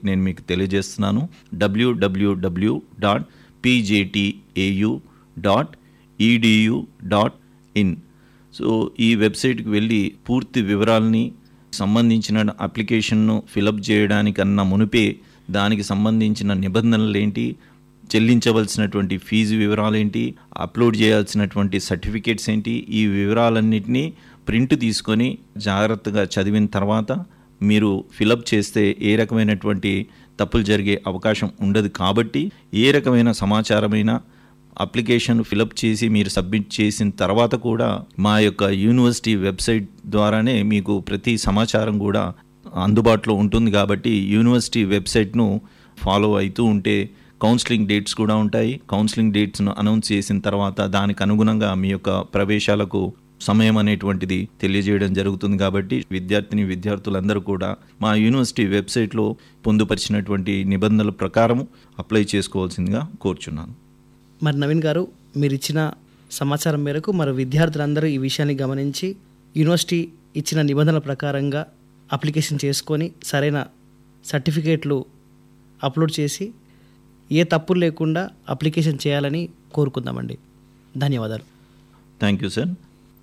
నేను మీకు తెలియజేస్తున్నాను WWW dot PJTAU dot EDU dot in so ఈ వెబ్సైట్కి వెళ్ళి పూర్తి వివరాలని సంబంధించిన అప్లికేషన్ను ఫిలప్ చేయడానికన్నా మునిపే దానికి సంబంధించిన నిబంధనలు ఏంటి చెల్లించవలసినటువంటి ఫీజు వివరాలేంటి అప్లోడ్ చేయాల్సినటువంటి సర్టిఫికేట్స్ ఏంటి ఈ వివరాలన్నింటినీ ప్రింట్ తీసుకొని జాగ్రత్తగా చదివిన తర్వాత మీరు ఫిలప్ చేస్తే ఏ రకమైనటువంటి తప్పులు జరిగే అవకాశం ఉండదు కాబట్టి ఏ రకమైన సమాచారమైనా అప్లికేషన్ ఫిలప్ చేసి మీరు సబ్మిట్ చేసిన తర్వాత కూడా మా యొక్క యూనివర్సిటీ వెబ్సైట్ ద్వారానే మీకు ప్రతి సమాచారం కూడా అందుబాటులో ఉంటుంది కాబట్టి యూనివర్సిటీ వెబ్సైట్ను ఫాలో అవుతూ ఉంటే కౌన్సిలింగ్ డేట్స్ కూడా ఉంటాయి కౌన్సిలింగ్ డేట్స్ను అనౌన్స్ చేసిన తర్వాత దానికి అనుగుణంగా మీ యొక్క ప్రవేశాలకు సమయం అనేటువంటిది తెలియజేయడం జరుగుతుంది కాబట్టి విద్యార్థిని విద్యార్థులందరూ కూడా మా యూనివర్సిటీ వెబ్సైట్లో పొందుపరిచినటువంటి నిబంధనల ప్రకారం అప్లై చేసుకోవాల్సిందిగా కోరుచున్నాను మరి నవీన్ గారు మీరు ఇచ్చిన సమాచారం మేరకు మరి విద్యార్థులందరూ ఈ విషయాన్ని గమనించి యూనివర్సిటీ ఇచ్చిన నిబంధనల ప్రకారంగా అప్లికేషన్ చేసుకొని సరైన సర్టిఫికేట్లు అప్లోడ్ చేసి ఏ తప్పులు లేకుండా అప్లికేషన్ చేయాలని కోరుకుందామండి ధన్యవాదాలు థ్యాంక్ యూ సార్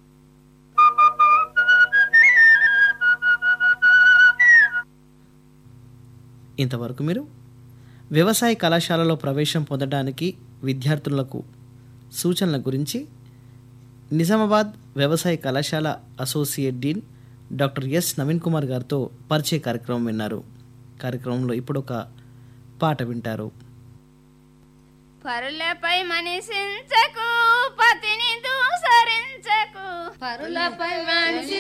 ఇంతవరకు మీరు వ్యవసాయ కళాశాలలో ప్రవేశం పొందడానికి విద్యార్థులకు సూచనల గురించి నిజామాబాద్ వ్యవసాయ కళాశాల associate dean doctor S Naveen Kumar గారితో పరిచయ కార్యక్రమం విన్నారు కార్యక్రమంలో ఇప్పుడు ఒక పాట వింటారు పరులపై మనిషించకు పతిని దూసరించకు పరులపై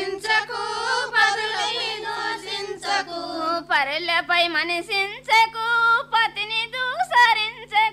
వంచించకు పరులని దూషించకు పరులపై మనిషించకు